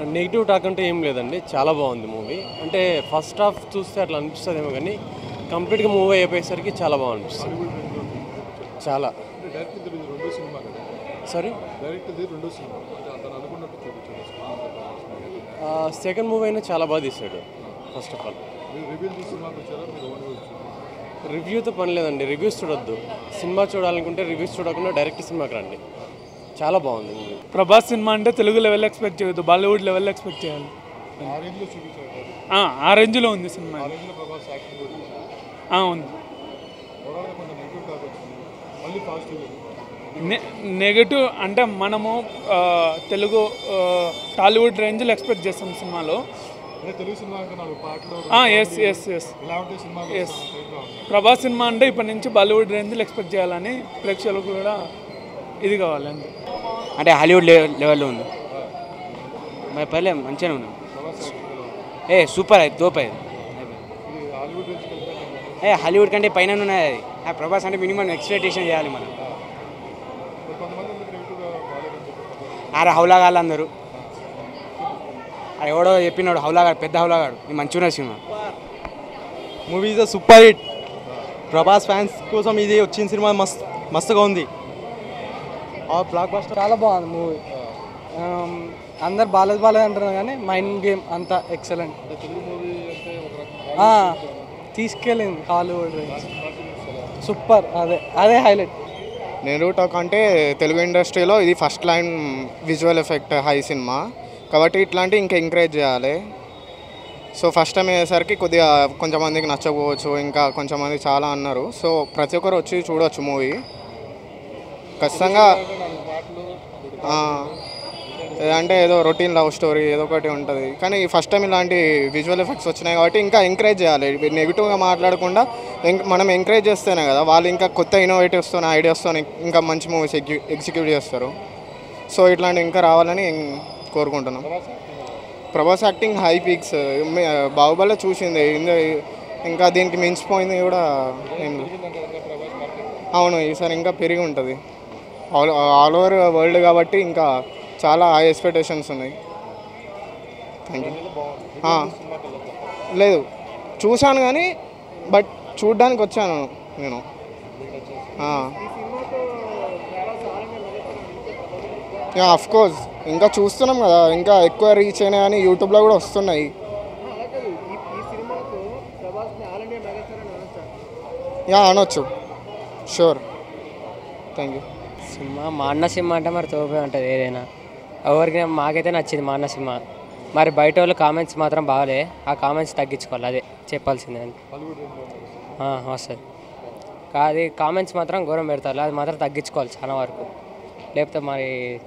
Negative talk అంటే ఏం లేదండి చాలా బాగుంది మూవీ అంటే ఫస్ట్ హాఫ్ చూస్తే అట్లా అనిపిస్తుందేమో కానీ కంప్లీట్గా మూవీ అయిపోయేసరికి చాలా బాగా అనిపిస్తుంది చాలా డైరెక్ట్ ఇది రెండో సినిమా కదా సారీ డైరెక్ట్ ఇది రెండో సినిమా అంటే అతను అనుకున్నట్టు చూపించాడు సెకండ్ మూవీ అయినా చాలా బాగా తీశాడు ఫస్ట్ ఆఫ్ ఆల్ మీరు రివ్యూలు చూసి సినిమాకి వచ్చారా మీరు ఓన్ వచ్చారు రివ్యూతో పని లేదండి రివ్యూస్ చూడొద్దు సినిమా చూడాలనుకుంటే రివ్యూస్ చూడకుండా డైరెక్ట్ సినిమాకి రండి చాలా బాగుంది మూవీ ప్రభాస్ సినిమా అంటే తెలుగు లెవెల్ ఎక్స్పెక్ట్ చేయొద్దు బాలీవుడ్ లెవెల్ ఎక్స్పెక్ట్ చేయాలి ఆ రేంజ్లో చూపించారు కదా ఆ, ఆ రేంజ్లో ఉంది సినిమా ఆ రేంజ్లో ప్రభాస్ యాక్టింగ్ కూడా చూపించారు ఆ, ఉంది ఓవరాల్గా కొంచెం నెగిటివ్ టాక్ వచ్చింది మళ్ళీ పాజిటివ్ నె- నెగటివ్ అంటే మనము ఆ, తెలుగు ఆ, టాలీవుడ్ రేంజ్లో ఎక్స్పెక్ట్ చేస్తాం సినిమాలో అంటే తెలుగు సినిమా అంటే నాలుగు పాటలు ఎస్ ఎస్ ఎస్ ఇలా ఉంటే సినిమా Yes. ప్రభాస్ సినిమా అంటే ఇప్పటి నుంచి బాలీవుడ్ రేంజ్లో ఎక్స్పెక్ట్ చేయాలని ప్రేక్షకులకు కూడా ఇది కావాలి అంతే అంటే హాలీవుడ్ లెవెల్ లెవెల్లో ఉంది మరి పర్లే మంచిగానే ఉంది ఏ సూపర్ అది తోపు అది ఇది హాలీవుడ్ రేంజ్కి వెళ్తే ఏ హాలీవుడ్ కంటే పైన ఉన్నది అది ఆ ప్రభాస్ అంటే మినిమం ఎక్స్పెక్టేషన్ చేయాలి మనం కొంతమంది ఎందుకు నెగిటివ్గా బాగాలేదని చెప్పి ఆడ హౌలాగాళ్ళు అందరూ ఆడ ఎవడో చెప్పినాడు హౌలాగాడు పెద్ద హౌలాగాడు ఇది మంచిగా cinema movie is super hit Prabhas fans కోసం ఇది వచ్చిన సినిమా మస్త్ మస్తుగా ఉంది ఆ బ్లాక్ బస్టర్ చాలా బాగుంది మూవీ అందరు బాలేదు బాలేదు అంటున్నారు కానీ మైండ్ గేమ్ అంతా ఎక్సలెంట్ అంటే తెలుగు మూవీ అంటే ఒక రకం తీసుకెళ్ళింది హాలీవుడ్ సూపర్ అదే అదే హైలైట్ నేను టాక్ అంటే తెలుగు ఇండస్ట్రీలో ఇది first line visual effect high cinema కాబట్టి ఇట్లాంటి ఇంకా ఎంకరేజ్ చేయాలి సో ఫస్ట్ టైం అయ్యేసరికి కొద్దిగా కొంతమందికి నచ్చకపోవచ్చు ఇంకా కొంతమంది చాలా అన్నారు సో ప్రతి ఒక్కరు వచ్చి చూడవచ్చు మూవీ ఖచ్చితంగా ఆ, అంటే ఏదో రొటీన్ లవ్ స్టోరీ ఏదో ఒకటి ఉంటుంది కానీ ఫస్ట్ టైం ఇలాంటి విజువల్ ఎఫెక్ట్స్ వచ్చినాయి కాబట్టి ఇంకా ఎంకరేజ్ చేయాలి నెగిటివ్గా మాట్లాడకుండా ఎంక్- మనం ఎంకరేజ్ చేస్తేనే కదా వాళ్ళు ఇంకా కొత్త ఇన్నోవేటివ్స్తో ఐడియాస్తో ఇంకా మంచి మూవీస్ ఎగ్జిక్యూట్ చేస్తారు సో ఇట్లాంటి ఇంకా రావాలని కోరుకుంటున్నాం Prabhas acting high peaks Baahubali చూసింది ఇంద- ఇంకా దీనికి మించిపోయింది కూడా ఏం లేదు. అవును ఈసారి ఇంకా పెరిగి ఉంటుంది ఆల్ ఆల్ ఓవర్ వరల్డ్ కాబట్టి ఇంకా చాలా హై ఎక్స్పెక్టేషన్స్ ఉన్నాయి థ్యాంక్ యూ లేదు చూశాను కానీ బట్ చూడ్డానికి వచ్చాను నేను అఫ్ కోర్స్ ఇంకా చూస్తున్నాం కదా ఇంకా ఎక్కువ రీచ్ అయినాయి అని యూట్యూబ్లో కూడా వస్తున్నాయి యా అనొచ్చు షూర్ థ్యాంక్ యూ సినిమా మా అన్న సినిమా అంటే మరి తోపే ఉంటుంది ఏదైనా ఎవరికి మాకైతే నచ్చింది మా అన్న సినిమా మరి బయట వాళ్ళు కామెంట్స్ మాత్రం బాగాలే ఆ కామెంట్స్ తగ్గించుకోవాలి అదే చెప్పాల్సిందే ఆ, వస్తుంది కాదు కామెంట్స్ మాత్రం ఘోరం పెడతారు అది మాత్రం తగ్గించుకోవాలి చాలా వరకు లేకపోతే మరి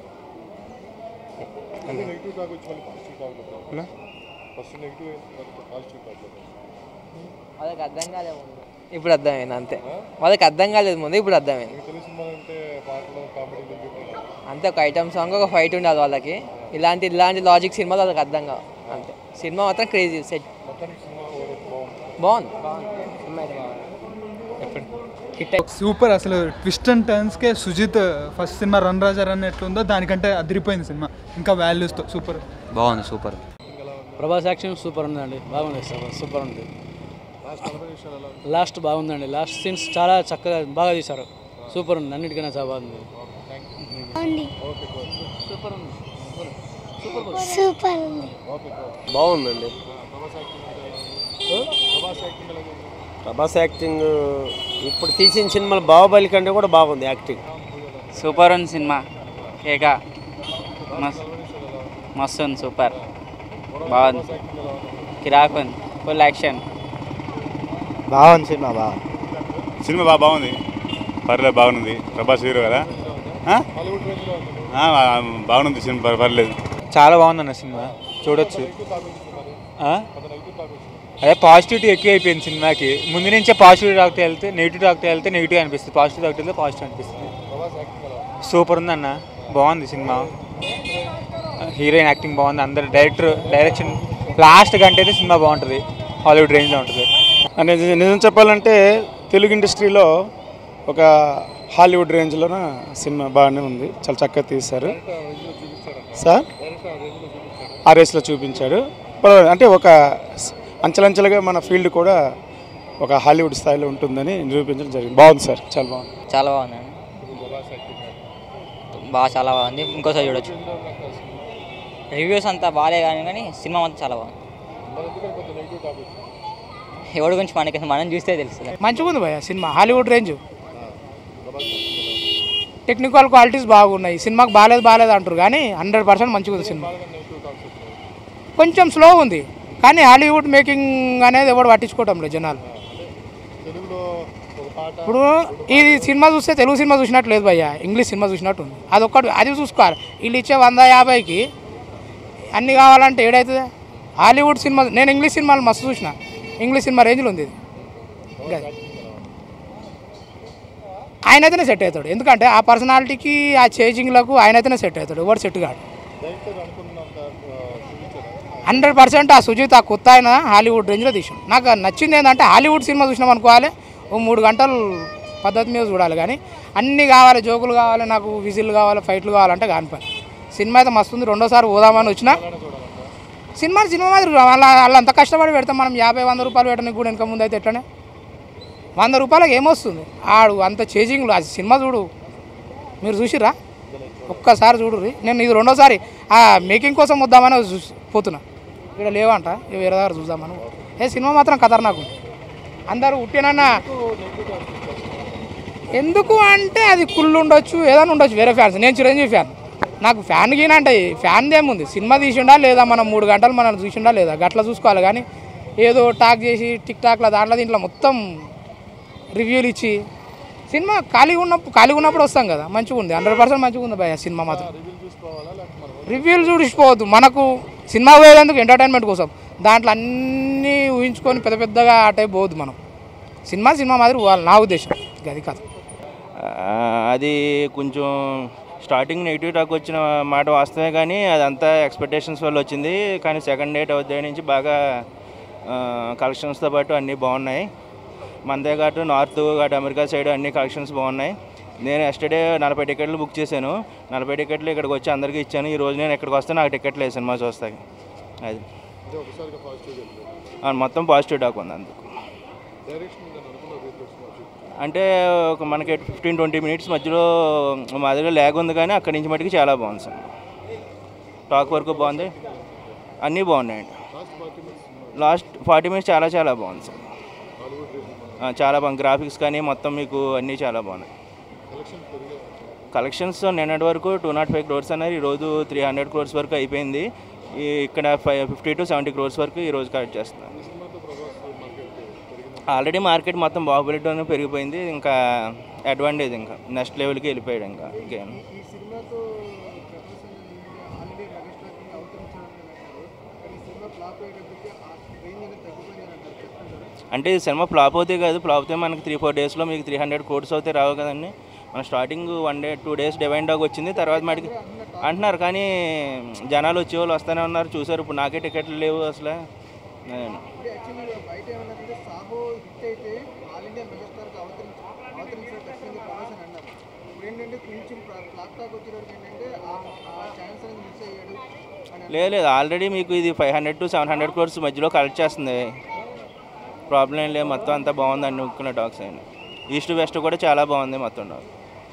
నెగిటివ్ టాక్ వచ్చి మళ్ళీ పాజిటివ్ టాక్ అన్నా? ఫస్ట్ నెగిటివ్ పాజిటివ్ టాక్ వాళ్ళకి అర్థం కాలేదు ముందు ఇప్పుడు అర్థమైంది అంతే వాళ్ళకి అర్థం కాలేదు ముందు ఇప్పుడు అర్థమైంది తెలుగు సినిమా అంటే పాటలు కామెడీ అంతే ఒక ఐటమ్ సాంగ్ ఒక ఫైట్ ఉండాలి వాళ్ళకి ఇలాంటి ఇలాంటి లాజిక్ సినిమాలు వాళ్ళకి అర్థం కావు అంతే సినిమా మాత్రం క్రేజీ సెట్ మొత్తానికి సినిమా ఓవరాల్ బాగుంది బాగుంది సూపర్ అసలు ట్విస్ట్ అండ్ టర్న్స్కే Sujeeth first cinema run Raja run ఎట్లుందో దానికంటే అదిరిపోయింది సినిమా ఇంకా వాల్యూస్తో సూపర్ బాగుంది సూపర్ ప్రభాస్ యాక్షన్ సూపర్ ఉందండి బాగుంది సార్ సూపర్ ఉంది లాస్ట్ నలభై నిమిషాలు ఎలా ఉంది? లాస్ట్ బాగుందండి లాస్ట్ సీన్స్ చాలా చక్కగా బాగా తీశారు సూపర్ ఉంది అన్నిటికన్నా చాలా బాగుంది సూపర్ ఉంది సూపర్ సూపర్ ఉంది బాగుందండి ప్రభాస్ యాక్టింగ్ ఎలా ఉంది? ప్రభాస్ యాక్టింగ్ ఇప్పుడు తీసిన సినిమాలు బాహుబలి కంటే కూడా బాగుంది యాక్టింగ్ సూపర్ ఉంది సినిమా కేక మస్తు మస్తు ఉంది సూపర్ బాగుంది కిరాక్ ఉంది ఫుల్ యాక్షన్ బాగుంది సినిమా బాగుంది సినిమా బాగా బాగుంది పర్లేదు బాగుంది ప్రభాస్ హీరో కదా ఆ? ఆ, బాగుంది సినిమా పర్- పర్లేదు చాలా బాగుందన్న సినిమా చూడొచ్చు ఆ? అదే పాజిటివిటీ ఎక్కువ అయిపోయింది సినిమాకి ముందు నుంచే పాజిటివ్ టాక్తో వెళ్తే నెగిటివ్ టాక్తో వెళ్తే నెగిటివ్ అనిపిస్తుంది పాజిటివ్ టాక్తో వెళ్తే పాజిటివ్ అనిపిస్తుంది సూపర్ ఉందన్న బాగుంది సినిమా హీరోయిన్ యాక్టింగ్ బాగుంది అందరు డైరెక్టర్ డైరెక్షన్ లాస్ట్ గంట అయితే సినిమా బాగుంటుంది హాలీవుడ్ రేంజ్లో ఉంటుంది అనేది నిజం చెప్పాలంటే తెలుగు ఇండస్ట్రీలో ఒక హాలీవుడ్ రేంజ్లోన సినిమా బాగానే ఉంది చాలా చక్కగా తీశారు సార్ ఆ రేస్లో చూపించాడు పర్వాలేదు. అంటే ఒక స్- అంచెలంచెలుగా మన ఫీల్డ్ కూడా ఒక హాలీవుడ్ స్థాయిలో ఉంటుందని నిరూపించడం జరిగింది బాగుంది సార్ చాలా బాగుంది చాలా బాగుందండి బాగా చాలా బాగుంది ఇంకోసారి చూడొచ్చు రివ్యూస్ అంతా బాగాలే కానీ కానీ సినిమా మాత్రం చాలా బాగుంది ఎవరి గురించి మనకి మనం చూస్తే తెలుస్తుంది మంచిగా ఉంది భయ cinema Hollywood range technical qualities బాగున్నాయి సినిమాకి బాగాలేదు బాగాలేదు అంటారు కానీ హండ్రెడ్ పర్సెంట్ మంచిగా ఉంది సినిమా కొంచెం స్లో ఉంది కానీ హాలీవుడ్ మేకింగ్ అనేది ఎవడు పట్టించుకోవటం లేదు జనాలు ఇప్పుడు ఈ సినిమా చూస్తే తెలుగు సినిమా చూసినట్టు లేదు భయ్య ఇంగ్లీష్ సినిమా చూసినట్టు ఉంది అది ఒక్కటి అది చూసుకోవాలి వీళ్ళు ఇచ్చే వంద యాభైకి అన్నీ కావాలంటే ఏడవుతుంది హాలీవుడ్ సినిమా నేను ఇంగ్లీష్ సినిమాలు మస్తు చూసిన ఇంగ్లీష్ సినిమా రేంజ్లో ఉంది ఇది ఇంకా ఆయన అయితేనే సెట్ అవుతాడు ఎందుకంటే ఆ పర్సనాలిటీకి ఆ చేంజింగ్లకు ఆయన అయితేనే సెట్ అవుతాడు ఎవరు సెట్ కాడు హండ్రెడ్ పర్సెంట్ ఆ సుజిత్ ఆ కొత్త ఆయన హాలీవుడ్ రేంజ్లో తీసాం నాకు నచ్చింది ఏంటంటే హాలీవుడ్ సినిమా చూసినాం అనుకోవాలి ఓ మూడు గంటలు పద్ధతి మీద చూడాలి కానీ అన్నీ కావాలి జోకులు కావాలి నాకు విజిల్ కావాలి ఫైట్లు కావాలంటే కాని పని సినిమా అయితే మస్తు ఉంది రెండోసారి పోదామని వచ్చిన సినిమా సినిమా మాదిరి వాళ్ళ వాళ్ళు అంత కష్టపడి పెడతాం మనం యాభై వంద రూపాయలు పెట్టడానికి కూడా వెనక ముందు అయితే ఎట్లనే వంద రూపాయలకు ఏమొస్తుంది ఆడు అంత చేజింగ్లు ఆ సినిమా చూడు మీరు చూసిరా ఒక్కసారి చూడుర్రి నేను ఇది రెండోసారి ఆ మేకింగ్ కోసం వద్దామని చూసి పోతున్నా ఇక్కడ లేవంట ఇక వేరే దగ్గర చూద్దామని ఏ సినిమా మాత్రం ఖతర్నాకు ఉంది. అందరూ ఉట్టినన్నా ఎందుకు అంటే అది కుళ్ళు ఉండొచ్చు ఏదైనా ఉండొచ్చు వేరే ఫ్యాన్స్ నేను చిరంజీవి ఫ్యాన్ నాకు ఫ్యాన్ గీన అంటే ఫ్యాన్ ఏముంది సినిమా తీసిండా లేదా మనం మూడు గంటలు మనం చూసిండా లేదా గట్ల చూసుకోవాలి కానీ ఏదో టాక్ చేసి టిక్ టాక్ల దాంట్లో దీంట్లో మొత్తం రివ్యూలు ఇచ్చి సినిమా ఖాళీగా ఉన్నప్పుడు ఖాళీగా ఉన్నప్పుడు వస్తాం కదా మంచిగా ఉంది హండ్రెడ్ పర్సెంట్ మంచిగా ఉంది భయ సినిమా మాత్రం రివ్యూలు చూడిసిపోవద్దు మనకు సినిమా పోయేందుకు ఎంటర్టైన్మెంట్ కోసం దాంట్లో అన్నీ ఊహించుకొని పెద్ద పెద్దగా ఆ టైప్ పోవద్దు మనం సినిమా సినిమా మాదిరి పోవాలి నా ఉద్దేశం ఇక అది కాదు ఆ, అది కొంచెం స్టార్టింగ్ నెగిటివ్ టాక్ వచ్చిన మాట వాస్తవమే కానీ అదంతా ఎక్స్పెక్టేషన్స్ వల్ల వచ్చింది కానీ సెకండ్ డేట్ అవుతాయి నుంచి బాగా కలెక్షన్స్తో పాటు అన్నీ బాగున్నాయి మనదే కాటు నార్త్ కాటు అమెరికా సైడ్ అన్ని కలెక్షన్స్ బాగున్నాయి నేను ఎస్టర్డే నలభై టికెట్లు బుక్ చేశాను నలభై టికెట్లు ఇక్కడికి వచ్చి అందరికీ ఇచ్చాను ఈ రోజు నేను ఇక్కడికి వస్తే నాకు టికెట్లు లేదు సినిమా చూస్తాకి అది ఒకసారిగా పాజిటివ్ ఆ, మొత్తం పాజిటివ్ టాక్ ఉంది అందుకు డైరెక్షన్ నేను అనుకున్న రేట్ వచ్చిన అంటే ఒక మనకి ఫిఫ్టీన్ ట్వంటీ మినిట్స్ మధ్యలో మా దగ్గర ల్యాగ్ ఉంది కానీ అక్కడి నుంచి మటుకు చాలా బాగుంది సార్ టాక్ వరకు బాగుంది అన్నీ బాగున్నాయండి లాస్ట్ ఫార్టీ మినిట్స్ చాలా చాలా బాగుంది సార్ ఆ, చాలా బాగుంది గ్రాఫిక్స్ కానీ మొత్తం మీకు అన్నీ చాలా బాగున్నాయి కలెక్షన్స్ నిన్నటి వరకు టూ నాట్ ఫైవ్ క్రోర్స్ అనేది ఈరోజు త్రీ హండ్రెడ్ క్రోర్స్ వరకు అయిపోయింది ఈ ఇక్కడ five fifty to seventy crores వరకు ఈరోజు కలెక్ట్ చేస్తున్నాను ఆల్రెడీ మార్కెట్ మొత్తం బాహుబలితోనే పెరిగిపోయింది ఇంకా అడ్వాంటేజ్ ఇంకా నెక్స్ట్ లెవెల్కి వెళ్ళిపోయాడు ఇంకా గేమ్ అంటే ఈ సినిమా ఫ్లాప్ అవుతాయి కాదు ఫ్లాప్ అవుతే మనకి త్రీ ఫోర్ డేస్లో మీకు త్రీ హండ్రెడ్ కోర్స్ అవుతే రావు కదండి మన starting one day two days డివైన్ డాగ్ వచ్చింది తర్వాత మటుకి అంటున్నారు కానీ జనాలు వచ్చే వాళ్ళు వస్తూనే ఉన్నారు చూసారు ఇప్పుడు నాకే టికెట్లు లేవు అసలు అదే. బయట ఏమన్నదంటే సాహో హిట్ అయితే ఆల్ ఇండియా మెగాస్టార్కి అవతరించి అవతరించిన ఖచ్చితంగా ప్రభాస్ అని అన్నారు ఇప్పుడు ఏంటంటే కొంచెం ఫ్లాప్ టాక్ వచ్చేటప్పుడు ఏంటంటే ఆ ఆ ఛాన్స్ అనేది మిస్ అయ్యాడు అని లేదు లేదు ఆల్రెడీ మీకు ఇది five hundred to seven hundred crores మధ్యలో కలెక్ట్ చేస్తుంది ప్రాబ్లం ఏం లేదు మొత్తం అంతా బాగుంది అన్ని ఉక్కున్న డాగ్స్ అయినా ఈస్ట్ వెస్ట్ కూడా చాలా బాగుంది మొత్తం డాగ్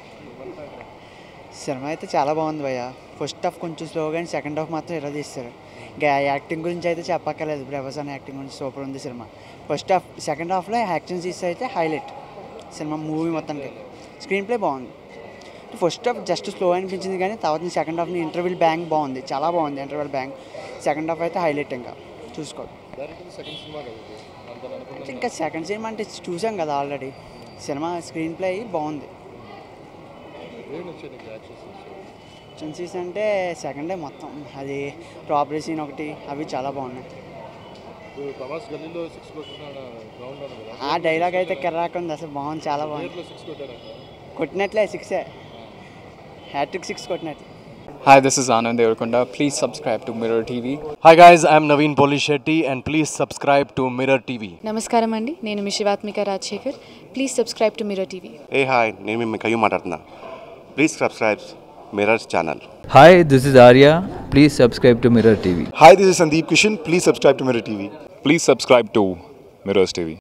సినిమా అయితే చాలా బాగుంది భయ్య ఫస్ట్ హాఫ్ కొంచెం స్లో కానీ సెకండ్ హాఫ్ మాత్రం ఇలా తీస్తారు ఇంకా యాక్టింగ్ గురించి అయితే చెప్పక్కర్లేదు ప్రభాస్ అనే యాక్టింగ్ గురించి సూపర్ ఉంది సినిమా ఫస్ట్ హాఫ్ సెకండ్ హాఫ్లో యాక్షన్ సీన్స్ అయితే హైలైట్ సినిమా మూవీ మొత్తానికి స్క్రీన్ ప్లే బాగుంది ఫస్ట్ హాఫ్ జస్ట్ స్లో అనిపించింది కానీ తర్వాత సెకండ్ హాఫ్ని ఇంటర్వెల్ బ్యాంక్ బాగుంది చాలా బాగుంది ఇంటర్వెల్ బ్యాంక్ సెకండ్ హాఫ్ అయితే హైలైట్ ఇంకా చూసుకోండి డైరెక్ట్ సెకండ్ సినిమా కదా ఇది. అంత అనుకున్నాను ఇంకా సెకండ్ సినిమా అంటే చూసాం కదా ఆల్రెడీ సినిమా స్క్రీన్ ప్లే బాగుంది ఏం నచ్చాయి నీకు యాక్షన్స్ యాక్షన్ సీన్స్ అంటే సెకండే మొత్తం అది ప్రాపర్టీ సీన్ ఒకటి అవి చాలా బాగున్నాయి ఇప్పుడు ప్రభాస్ గల్లీలో సిక్స్ కొట్టిన గ్రౌండ్ అని కదా ఆ డైలాగ్ అయితే కెర్రాక్ ఉంది అసలు బాగుంది చాలా బాగుంది థియేటర్లో సిక్స్ కొట్టాడు కొట్టినట్లే సిక్సే హ్యాట్రిక్ సిక్స్ కొట్టినట్టు Hi, this is Anand Devarkonda. Please subscribe to Mirror TV. Hi guys, I'm Naveen Polishetty and please subscribe to Mirror TV. నమస్కారం అండి నేను మీ Shivathmika Rajasekhar please subscribe to mirror TV ఏ హాయ్ నేను మీ కయ్యూ మాట్లాడుతున్నా please subscribe mirrors channel Hi, this is Arya. Please subscribe to Mirror TV. Hi, this is Sandeep Kishan. Please subscribe to Mirror TV. Please subscribe to Mirrors TV.